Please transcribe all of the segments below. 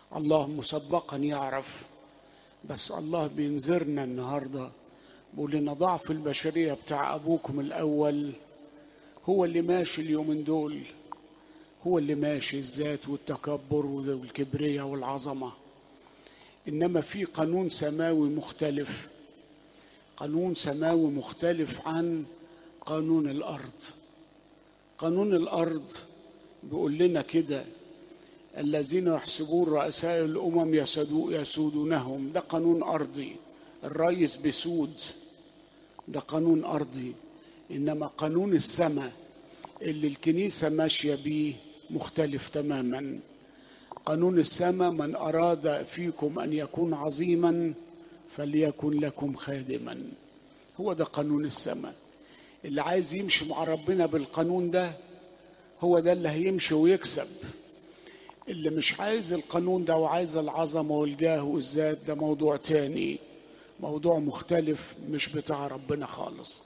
الله مسبقا يعرف بس الله بينذرنا النهارده بيقول لنا ضعف البشريه بتاع ابوكم الاول هو اللي ماشي اليومين دول هو اللي ماشي الذات والتكبر والكبرياء والعظمه انما في قانون سماوي مختلف قانون سماوي مختلف عن قانون الارض قانون الارض بيقول لنا كده الذين يحسبون رؤساء الامم يسودونهم ده قانون ارضي الرئيس بيسود ده قانون ارضي انما قانون السماء اللي الكنيسه ماشيه بيه مختلف تماما قانون السماء من اراد فيكم ان يكون عظيما فليكن لكم خادما هو ده قانون السماء اللي عايز يمشي مع ربنا بالقانون ده هو ده اللي هيمشي ويكسب اللي مش عايز القانون ده وعايز العظمه والجاه والذات ده موضوع تاني موضوع مختلف مش بتاع ربنا خالص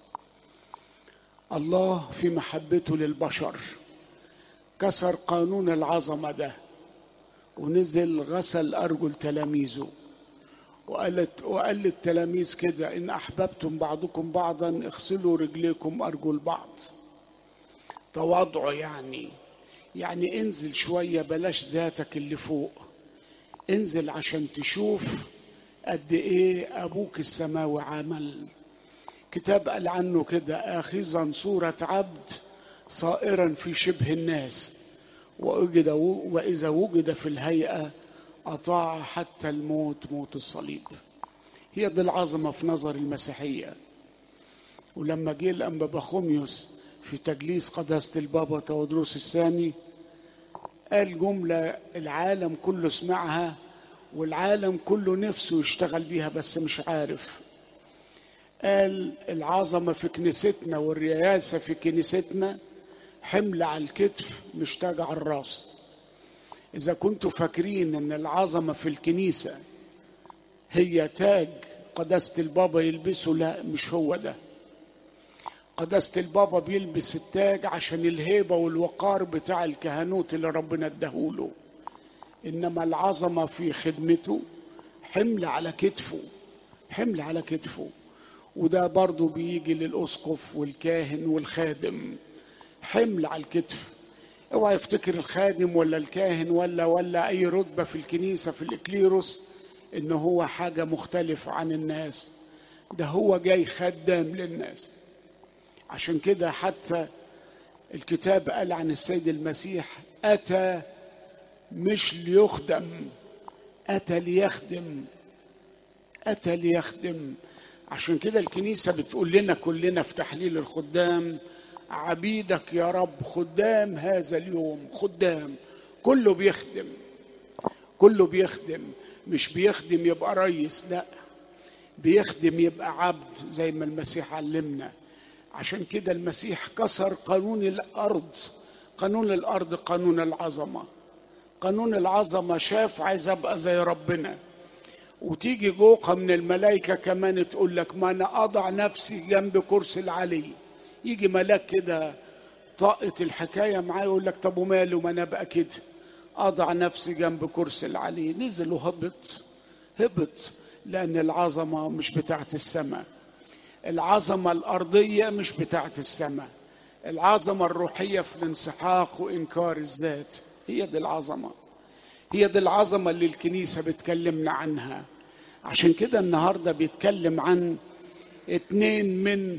الله في محبته للبشر كسر قانون العظمه ده ونزل غسل ارجل تلاميذه وقالت وقال للتلاميذ كده ان احببتم بعضكم بعضا اغسلوا رجليكم ارجل بعض تواضعه يعني يعني انزل شويه بلاش ذاتك اللي فوق انزل عشان تشوف قد ايه ابوك السماوي عمل كتاب قال عنه كده اخذا صوره عبد صائرا في شبه الناس ووجد واذا وجد في الهيئه اطاع حتى الموت موت الصليب هي دي العظمه في نظر المسيحيه ولما جه الانبا بخوميوس في تجليس قداسه البابا تودروس الثاني قال جمله العالم كله سمعها والعالم كله نفسه يشتغل بيها بس مش عارف قال العظمه في كنيستنا والرياسه في كنيستنا حمل على الكتف مش تاج على الراس إذا كنتوا فاكرين إن العظمة في الكنيسة هي تاج قداسة البابا يلبسه لا مش هو ده قداسة البابا بيلبس التاج عشان الهيبة والوقار بتاع الكهنوت اللي ربنا اداهوله إنما العظمة في خدمته حمل على كتفه حمل على كتفه وده برضه بيجي للأسقف والكاهن والخادم حمل على الكتف اوعى يفتكر الخادم ولا الكاهن ولا ولا اي رتبه في الكنيسه في الاكليروس ان هو حاجه مختلفه عن الناس ده هو جاي خدام للناس عشان كده حتى الكتاب قال عن السيد المسيح اتى مش ليخدم اتى ليخدم اتى ليخدم عشان كده الكنيسه بتقول لنا كلنا في تحليل الخدام عبيدك يا رب خدام هذا اليوم خدام كله بيخدم كله بيخدم مش بيخدم يبقى ريس لا بيخدم يبقى عبد زي ما المسيح علمنا عشان كده المسيح كسر قانون الارض قانون الارض قانون العظمه قانون العظمه شاف عايز ابقى زي ربنا وتيجي جوقه من الملائكه كمان تقول لك ما انا اضع نفسي جنب كرسي العلي يجي ملاك كده طاقة الحكاية معاه يقول لك طب وماله ما انا ابقى كده اضع نفسي جنب كرسي العلي نزل وهبط هبط لان العظمة مش بتاعت السماء العظمة الأرضية مش بتاعت السماء العظمة الروحية في الانسحاق وإنكار الذات هي دي العظمة هي دي العظمة اللي الكنيسة بتكلمنا عنها عشان كده النهاردة بيتكلم عن اتنين من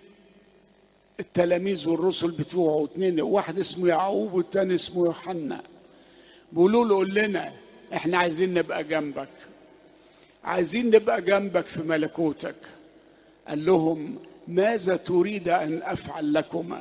التلاميذ والرسل بتوعه اتنين واحد اسمه يعقوب والتاني اسمه يوحنا بيقولوا له قول لنا احنا عايزين نبقى جنبك عايزين نبقى جنبك في ملكوتك قال لهم ماذا تريد ان افعل لكما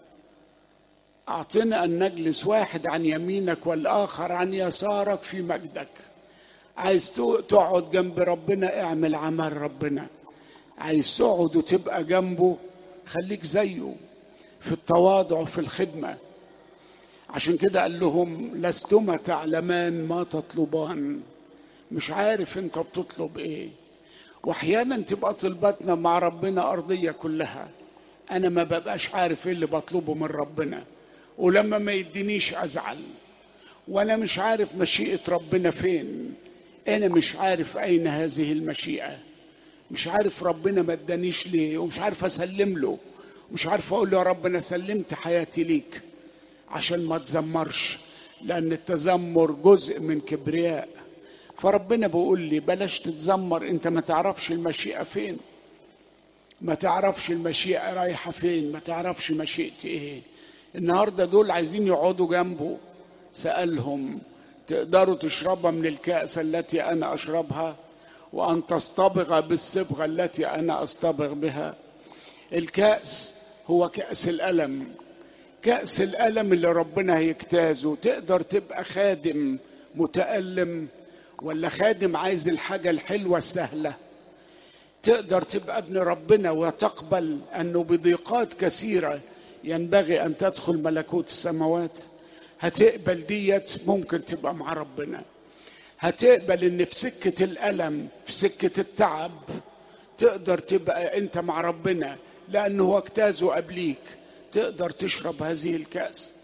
اعطنا ان نجلس واحد عن يمينك والاخر عن يسارك في مجدك عايز تقعد جنب ربنا اعمل عمل ربنا عايز تقعد وتبقى جنبه خليك زيه في التواضع وفي الخدمة عشان كده قال لهم لستما تعلمان ما تطلبان مش عارف انت بتطلب ايه واحيانا تبقى طلباتنا مع ربنا ارضيه كلها انا ما ببقاش عارف ايه اللي بطلبه من ربنا ولما ما يدينيش ازعل وانا مش عارف مشيئه ربنا فين انا مش عارف اين هذه المشيئه مش عارف ربنا ما ادانيش ليه ومش عارف اسلم له مش عارف اقول له يا رب انا سلمت حياتي ليك عشان ما تزمرش لان التذمر جزء من كبرياء فربنا بيقول لي بلاش تتذمر انت ما تعرفش المشيئه فين ما تعرفش المشيئه رايحه فين ما تعرفش مشيئتي ايه النهارده دول عايزين يقعدوا جنبه سالهم تقدروا تشربها من الكأس التي أنا أشربها وأن تصطبغ بالصبغة التي أنا أصطبغ بها الكأس هو كأس الألم كأس الألم اللي ربنا هيجتازه تقدر تبقى خادم متألم ولا خادم عايز الحاجة الحلوة السهلة تقدر تبقى ابن ربنا وتقبل أنه بضيقات كثيرة ينبغي أن تدخل ملكوت السماوات هتقبل ديت ممكن تبقى مع ربنا هتقبل ان في سكة الألم في سكة التعب تقدر تبقى انت مع ربنا لأنه هو اجتازه قبليك تقدر تشرب هذه الكأس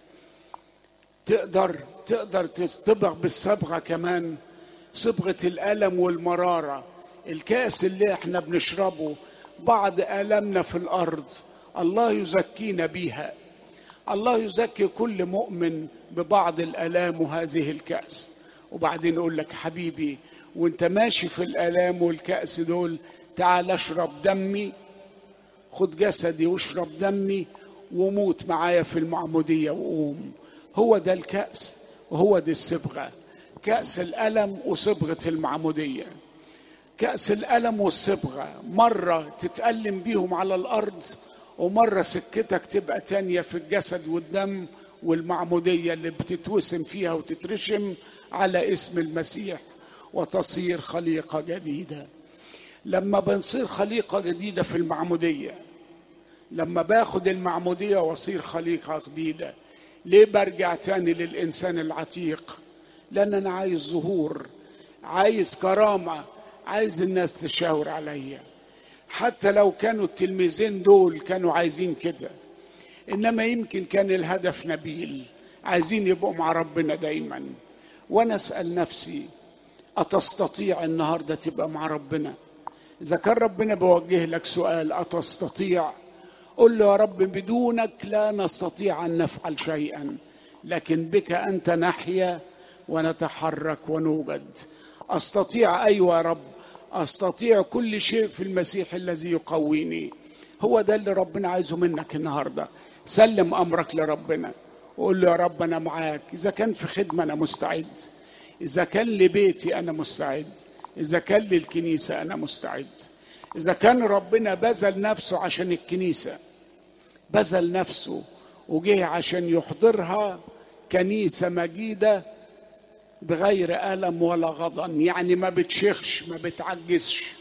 تقدر تقدر تصطبغ بالصبغة كمان صبغة الألم والمرارة الكأس اللي احنا بنشربه بعض آلامنا في الأرض الله يزكينا بيها الله يزكي كل مؤمن ببعض الآلام وهذه الكأس وبعدين يقول لك حبيبي وانت ماشي في الآلام والكأس دول تعال اشرب دمي خد جسدي واشرب دمي وموت معايا في المعمودية وقوم هو ده الكأس وهو دي الصبغة كأس الألم وصبغة المعمودية كأس الألم والصبغة مرة تتألم بيهم على الأرض ومرة سكتك تبقى تانية في الجسد والدم والمعمودية اللي بتتوسم فيها وتترشم على اسم المسيح وتصير خليقة جديدة لما بنصير خليقة جديدة في المعمودية لما باخد المعمودية واصير خليقة جديدة ليه برجع تاني للإنسان العتيق لأن أنا عايز ظهور عايز كرامة عايز الناس تشاور عليا حتى لو كانوا التلميذين دول كانوا عايزين كده انما يمكن كان الهدف نبيل عايزين يبقوا مع ربنا دايما وانا اسال نفسي اتستطيع النهارده تبقى مع ربنا اذا كان ربنا بيوجه لك سؤال اتستطيع قل له يا رب بدونك لا نستطيع ان نفعل شيئا لكن بك انت نحيا ونتحرك ونوجد استطيع ايوه يا رب استطيع كل شيء في المسيح الذي يقويني هو ده اللي ربنا عايزه منك النهارده سلم امرك لربنا وقول له يا رب انا معاك اذا كان في خدمه انا مستعد اذا كان لبيتي انا مستعد اذا كان للكنيسه انا مستعد اذا كان ربنا بذل نفسه عشان الكنيسه بذل نفسه وجه عشان يحضرها كنيسه مجيده بغير ألم ولا غضن يعني ما بتشخش ما بتعجزش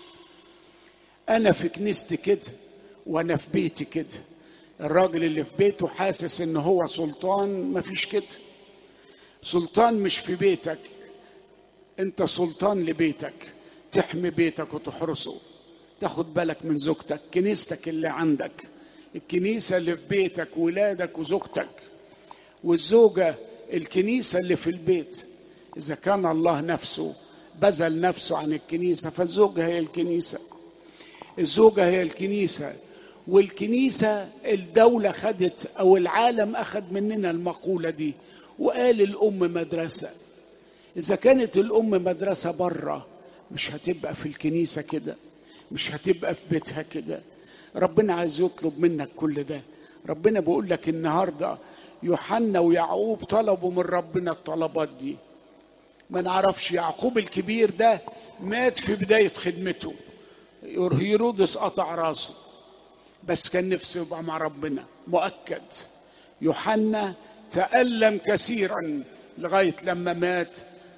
أنا في كنيستي كده وأنا في بيتي كده الراجل اللي في بيته حاسس إن هو سلطان ما فيش كده سلطان مش في بيتك أنت سلطان لبيتك تحمي بيتك وتحرسه تاخد بالك من زوجتك كنيستك اللي عندك الكنيسة اللي في بيتك ولادك وزوجتك والزوجة الكنيسة اللي في البيت إذا كان الله نفسه بذل نفسه عن الكنيسة فالزوجة هي الكنيسة الزوجة هي الكنيسة والكنيسة الدولة خدت أو العالم أخذ مننا المقولة دي وقال الأم مدرسة إذا كانت الأم مدرسة بره مش هتبقى في الكنيسة كده مش هتبقى في بيتها كده ربنا عايز يطلب منك كل ده ربنا بيقول لك النهارده يوحنا ويعقوب طلبوا من ربنا الطلبات دي ما نعرفش يعقوب الكبير ده مات في بداية خدمته هيرودس قطع راسه بس كان نفسه يبقى مع ربنا مؤكد يوحنا تألم كثيرا لغاية لما مات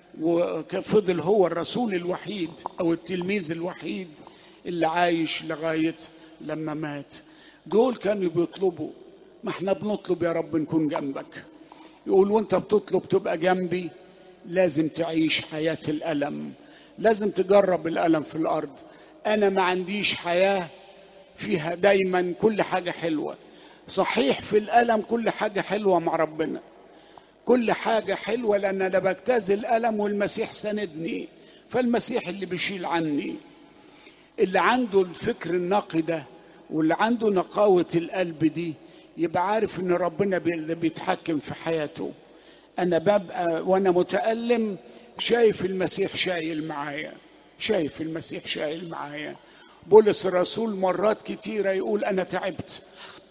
وفضل هو الرسول الوحيد أو التلميذ الوحيد اللي عايش لغاية لما مات دول كانوا بيطلبوا ما احنا بنطلب يا رب نكون جنبك يقول وانت بتطلب تبقى جنبي لازم تعيش حياة الألم لازم تجرب الألم في الأرض أنا ما عنديش حياة فيها دايما كل حاجة حلوة صحيح في الألم كل حاجة حلوة مع ربنا كل حاجة حلوة لأن أنا بجتاز الألم والمسيح سندني فالمسيح اللي بيشيل عني اللي عنده الفكر النقي ده واللي عنده نقاوة القلب دي يبقى عارف ان ربنا اللي بيتحكم في حياته انا ببقى وانا متألم شايف المسيح شايل معايا شايف المسيح شايل معايا بولس الرسول مرات كتيرة يقول أنا تعبت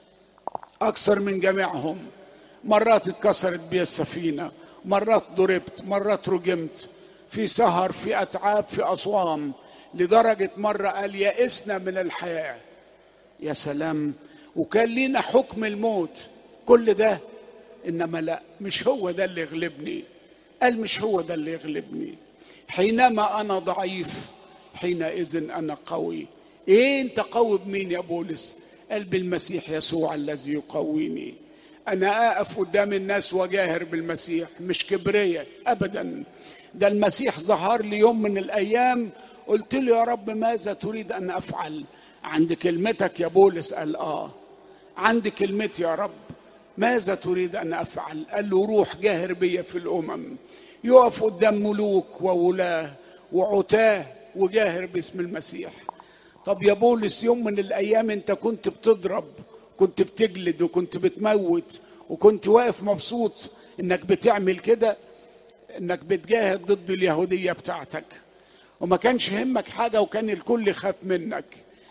أكثر من جميعهم مرات اتكسرت بي السفينة مرات ضربت مرات رجمت في سهر في أتعاب في أصوام لدرجة مرة قال يئسنا من الحياة يا سلام وكان لينا حكم الموت كل ده إنما لا مش هو ده اللي يغلبني قال مش هو ده اللي يغلبني حينما أنا ضعيف حينئذ أنا قوي إيه أنت قوي بمين يا بولس قال بالمسيح يسوع الذي يقويني أنا أقف قدام الناس وجاهر بالمسيح مش كبرية أبدا ده المسيح ظهر لي يوم من الأيام قلت له يا رب ماذا تريد أن أفعل عند كلمتك يا بولس قال آه عند كلمتي يا رب ماذا تريد أن أفعل قال له روح جاهر بي في الأمم يقف قدام ملوك وولاة وعتاه وجاهر باسم المسيح طب يا بولس يوم من الأيام أنت كنت بتضرب كنت بتجلد وكنت بتموت وكنت واقف مبسوط انك بتعمل كده انك بتجاهد ضد اليهودية بتاعتك وما كانش همك حاجة وكان الكل يخاف منك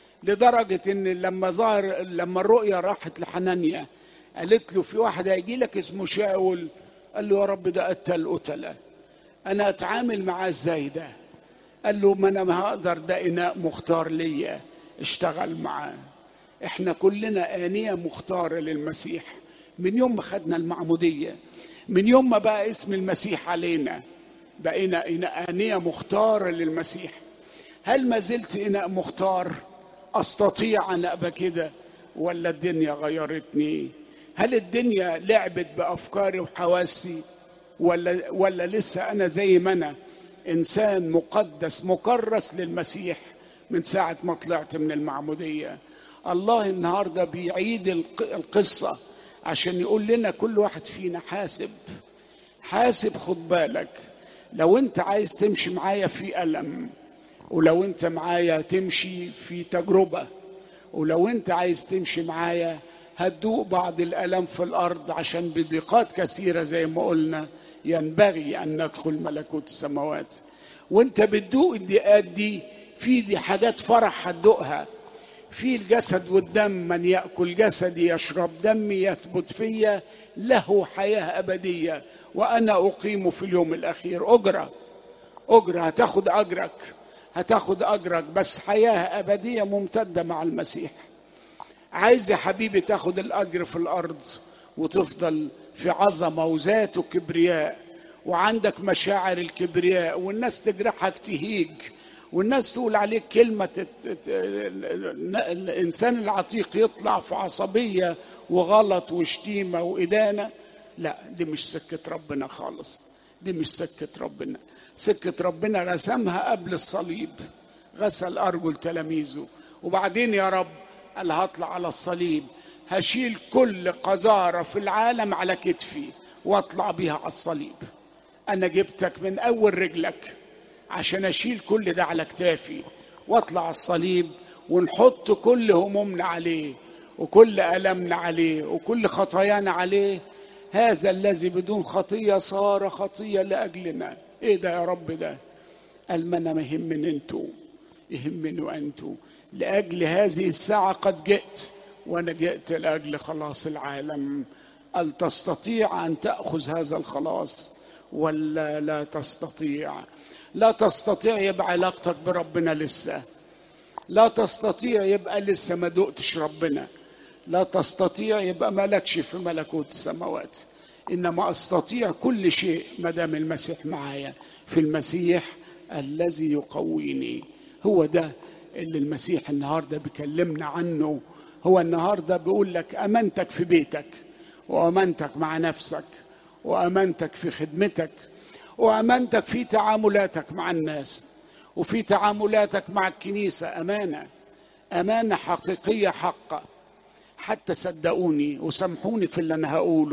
لدرجة ان لما ظهر لما الرؤيا راحت لحنانيا قالت له في واحد هيجي لك اسمه شاول قال له يا رب ده قتل قتلة انا اتعامل معاه ازاي ده قال له ما انا ما هقدر ده اناء مختار ليا اشتغل معاه احنا كلنا آنية مختارة للمسيح من يوم ما خدنا المعمودية من يوم ما بقى اسم المسيح علينا بقينا آنية مختارة للمسيح هل ما زلت إناء مختار أستطيع أن أبقى كده ولا الدنيا غيرتني هل الدنيا لعبت بأفكاري وحواسي ولا ولا لسه أنا زي ما أنا إنسان مقدس مكرس للمسيح من ساعة ما طلعت من المعمودية الله النهارده بيعيد القصه عشان يقول لنا كل واحد فينا حاسب حاسب خد بالك لو انت عايز تمشي معايا في الم ولو انت معايا تمشي في تجربه ولو انت عايز تمشي معايا هتدوق بعض الالم في الارض عشان بضيقات كثيره زي ما قلنا ينبغي ان ندخل ملكوت السماوات وانت بتدوق الضيقات دي في دي حاجات فرح هتدوقها في الجسد والدم من ياكل جسدي يشرب دمي يثبت فيا له حياه ابديه وانا اقيم في اليوم الاخير اجره اجره هتاخد اجرك هتاخد اجرك بس حياه ابديه ممتده مع المسيح عايز يا حبيبي تاخد الاجر في الارض وتفضل في عظمه وذات وكبرياء وعندك مشاعر الكبرياء والناس تجرحك تهيج والناس تقول عليك كلمة تت... تت... الإنسان العتيق يطلع في عصبية وغلط وشتيمة وإدانة لا دي مش سكة ربنا خالص دي مش سكة ربنا سكة ربنا رسمها قبل الصليب غسل أرجل تلاميذه وبعدين يا رب قال هطلع على الصليب هشيل كل قذارة في العالم على كتفي واطلع بيها على الصليب أنا جبتك من أول رجلك عشان اشيل كل ده على كتافي واطلع الصليب ونحط كل همومنا عليه وكل المنا عليه وكل خطايانا عليه هذا الذي بدون خطيه صار خطيه لاجلنا ايه ده يا رب ده قال ما انا ما يهمني انتوا يهمني انتوا لاجل هذه الساعه قد جئت وانا جئت لاجل خلاص العالم هل تستطيع ان تاخذ هذا الخلاص ولا لا تستطيع لا تستطيع يبقى علاقتك بربنا لسه لا تستطيع يبقى لسه ما دقتش ربنا لا تستطيع يبقى مالكش في ملكوت السماوات انما استطيع كل شيء ما دام المسيح معايا في المسيح الذي يقويني هو ده اللي المسيح النهارده بيكلمنا عنه هو النهارده بيقول لك امانتك في بيتك وامانتك مع نفسك وامانتك في خدمتك وامانتك في تعاملاتك مع الناس وفي تعاملاتك مع الكنيسه امانه امانه حقيقيه حقه حتى صدقوني وسامحوني في اللي انا هقوله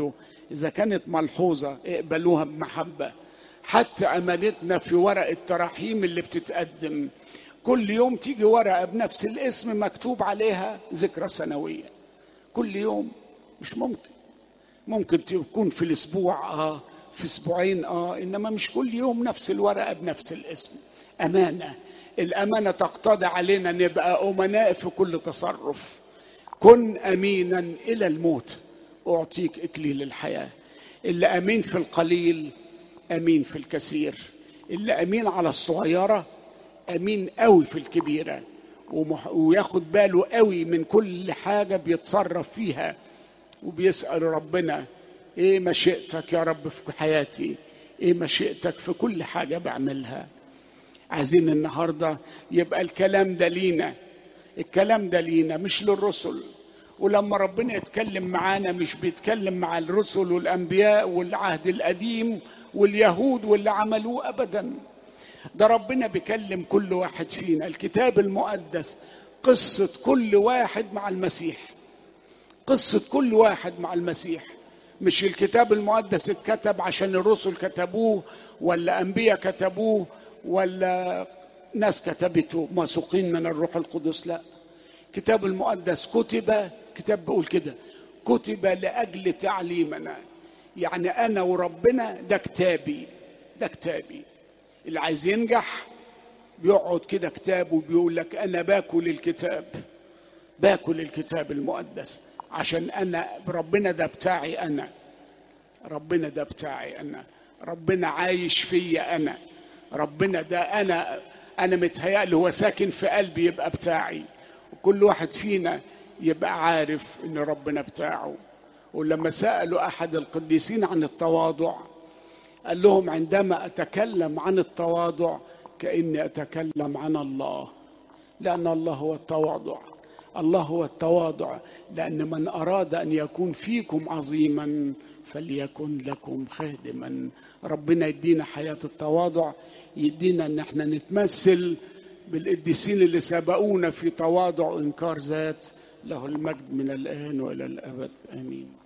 إذا كانت ملحوظة اقبلوها بمحبة حتى أمانتنا في ورق التراحيم اللي بتتقدم كل يوم تيجي ورقة بنفس الاسم مكتوب عليها ذكرى سنوية كل يوم مش ممكن ممكن تكون في الأسبوع آه في أسبوعين آه إنما مش كل يوم نفس الورقة بنفس الاسم أمانة الأمانة تقتضي علينا نبقى أمناء في كل تصرف كن أمينا إلى الموت أعطيك إكليل الحياة اللي أمين في القليل أمين في الكثير اللي أمين على الصغيرة أمين قوي في الكبيرة ومح... وياخد باله قوي من كل حاجة بيتصرف فيها وبيسأل ربنا إيه مشيئتك يا رب في حياتي إيه مشيئتك في كل حاجة بعملها عايزين النهاردة يبقى الكلام ده لينا الكلام ده لينا مش للرسل ولما ربنا يتكلم معانا مش بيتكلم مع الرسل والأنبياء والعهد القديم واليهود واللي عملوه أبدا ده ربنا بيكلم كل واحد فينا الكتاب المقدس قصة كل واحد مع المسيح قصة كل واحد مع المسيح مش الكتاب المقدس اتكتب عشان الرسل كتبوه ولا أنبياء كتبوه ولا ناس كتبته موثوقين من الروح القدس لا الكتاب المقدس كتب كتاب بيقول كده كتب لأجل تعليمنا يعني أنا وربنا ده كتابي ده كتابي اللي عايز ينجح بيقعد كده كتاب وبيقول لك أنا باكل الكتاب باكل الكتاب المقدس عشان أنا ربنا ده بتاعي أنا ربنا ده بتاعي أنا ربنا عايش فيا أنا ربنا ده أنا أنا متهيألي هو ساكن في قلبي يبقى بتاعي وكل واحد فينا يبقى عارف ان ربنا بتاعه ولما سالوا احد القديسين عن التواضع قال لهم عندما اتكلم عن التواضع كاني اتكلم عن الله لان الله هو التواضع الله هو التواضع لان من اراد ان يكون فيكم عظيما فليكن لكم خادما ربنا يدينا حياه التواضع يدينا ان احنا نتمثل بالقديسين اللي سبقونا في تواضع وانكار ذات له المجد من الان والى الابد امين